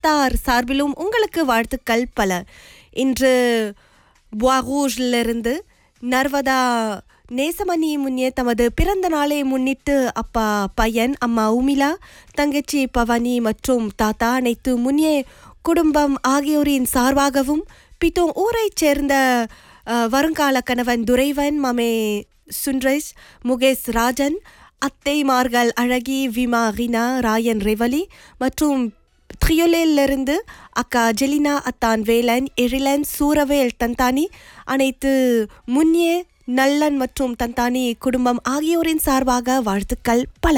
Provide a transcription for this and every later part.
குடும்பத்தார் சார்பிலும் உங்களுக்கு வாழ்த்துக்கள் பல இன்று புவாகூஜிலிருந்து நர்வதா நேசமணி முன்னே தமது பிறந்த நாளை முன்னிட்டு அப்பா பையன் அம்மா உமிலா தங்கச்சி பவனி மற்றும் தாத்தா அனைத்து முன்னே குடும்பம் ஆகியோரின் சார்பாகவும் பித்தோங் ஊரைச் சேர்ந்த அஹ், வருங்கால கணவன் துரைவன் மமே சுன்ரைஸ் முகேஷ் ராஜன் அத்தைமார்கள் அழகி விமா ரினா ராயன் ரெவலி மற்றும் த்ரியோலேலிருந்து அக்கா ஜெலினா அத்தான் வேலன் எழிலன் சூரவேல் தந்தானி அனைத்து முன்னிய நல்லன் மற்றும் தந்தானி குடும்பம் ஆகியோரின் சார்பாக வாழ்த்துக்கள் பல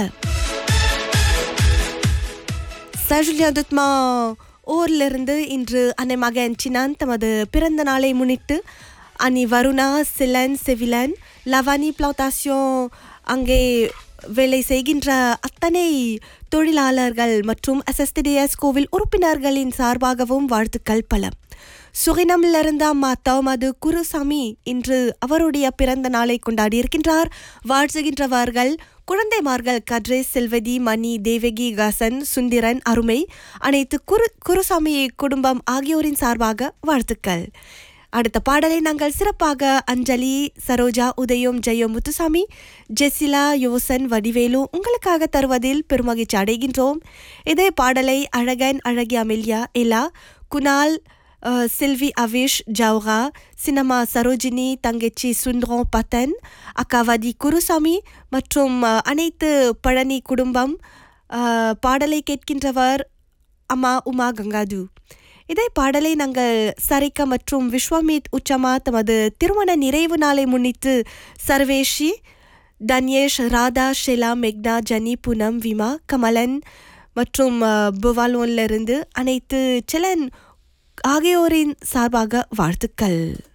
சஜுலியா துத்மா ஊரிலிருந்து இன்று அன்னை மகன் சினான் தமது பிறந்த நாளை முன்னிட்டு அனி வருணா சிலன் செவிலன் லவானி பிளாட்டாசியோன் அங்கே வேலை செய்கின்ற அத்தனை தொழிலாளர்கள் மற்றும் எஸ்எஸ்டிடிஎஸ் கோவில் உறுப்பினர்களின் சார்பாகவும் வாழ்த்துக்கள் பல சுகினமிலிருந்து அம்மா தவமது குருசாமி இன்று அவருடைய பிறந்த நாளை கொண்டாடி இருக்கின்றார் வாழ்த்துகின்றவர்கள் குழந்தைமார்கள் கட்ரே செல்வதி மணி தேவகி கசன் சுந்திரன் அருமை அனைத்து குரு குருசாமி குடும்பம் ஆகியோரின் சார்பாக வாழ்த்துக்கள் அடுத்த பாடலை நாங்கள் சிறப்பாக அஞ்சலி சரோஜா உதயம் ஜெயம் முத்துசாமி ஜெசிலா யோசன் வடிவேலு உங்களுக்காக தருவதில் பெருமகிழ்ச்சி அடைகின்றோம் இதே பாடலை அழகன் அழகி அமெல்யா எலா குணால் அஹ், சில்வி அவிஷ் ஜவுரா சினமா சரோஜினி தங்கச்சி சுந்தரம் பத்தன் அக்காவதி குருசாமி மற்றும் அஹ், அனைத்து பழனி குடும்பம் அஹ், பாடலை கேட்கின்றவர் அம்மா உமா கங்காது இதே பாடலை நாங்கள் சரிகா மற்றும் விஸ்வமீத் உச்சமா தமது திருமண நிறைவு நாளை முன்னிட்டு சர்வேஷி தன்யேஷ் ராதா ஷெலா மெக்னா ஜனி பூனம் விமா கமலன் மற்றும் அஹ், புவாலோன்ல இருந்து அனைத்து செலன் ஆகியோரின் சார்பாக வாழ்த்துக்கள்